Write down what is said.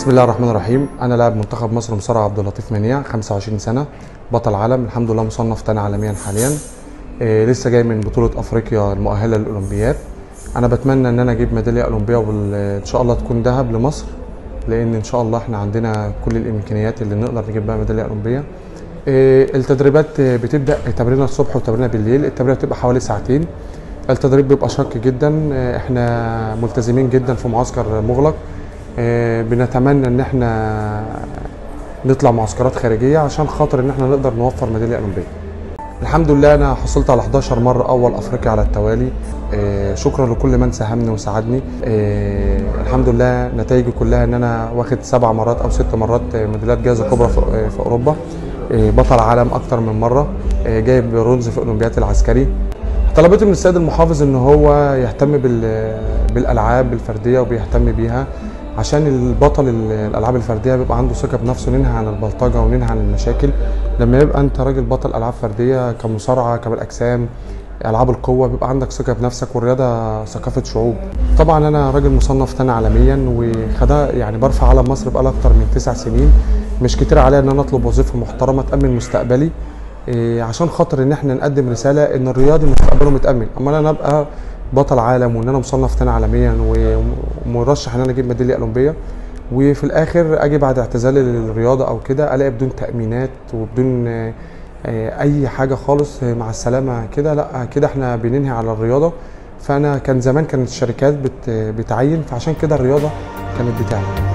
بسم الله الرحمن الرحيم انا لاعب منتخب مصر مصارع عبد اللطيف منيع 25 سنه بطل عالم الحمد لله مصنف تاني عالميا حاليا إيه لسه جاي من بطوله افريقيا المؤهله للاولمبياد انا بتمنى ان انا اجيب ميداليه اولمبيه وان شاء الله تكون ذهب لمصر لان ان شاء الله احنا عندنا كل الامكانيات اللي نقدر نجيب بها ميداليه اولمبيه إيه التدريبات بتبدا تمرينها الصبح وتمرينها بالليل التمرين بتبقى حوالي ساعتين التدريب بيبقى شاق جدا احنا ملتزمين جدا في معسكر مغلق آه، بنتمنى ان احنا نطلع معسكرات خارجيه عشان خاطر ان احنا نقدر نوفر ميداليه اولمبيه الحمد لله انا حصلت على 11 مره اول افريقيا على التوالي آه، شكرا لكل من ساهمني وساعدني آه، الحمد لله نتائجي كلها ان انا واخد سبع مرات او ست مرات ميداليات جائزه كبرى في في اوروبا بطل عالم اكتر من مره جايب برونز في الاولمبياد العسكري طلبت من السيد المحافظ ان هو يهتم بالالعاب الفرديه وبيهتم بيها عشان البطل الالعاب الفرديه بيبقى عنده ثقه بنفسه ننهي عن البلطجه وننهي عن المشاكل لما يبقى انت راجل بطل العاب فرديه كمصارعه كمال اجسام العاب القوه بيبقى عندك ثقه بنفسك والرياضه ثقافه شعوب طبعا انا راجل مصنف تاني عالميا وخدا يعني برفع علم مصر بقالي اكتر من تسع سنين مش كتير عليا ان انا اطلب وظيفه محترمه تامن مستقبلي إيه عشان خاطر ان احنا نقدم رساله ان الرياضي مستقبله متامن اما انا ابقى بطل عالم وان انا مصنف تاني عالميا ومرشح ان انا اجيب ميداليه اولمبيه وفي الاخر اجي بعد اعتزالي للرياضه او كده الاقي بدون تامينات وبدون اي حاجه خالص مع السلامه كده لا كده احنا بننهي على الرياضه فانا كان زمان كانت الشركات بتعين فعشان كده الرياضه كانت بتاعتي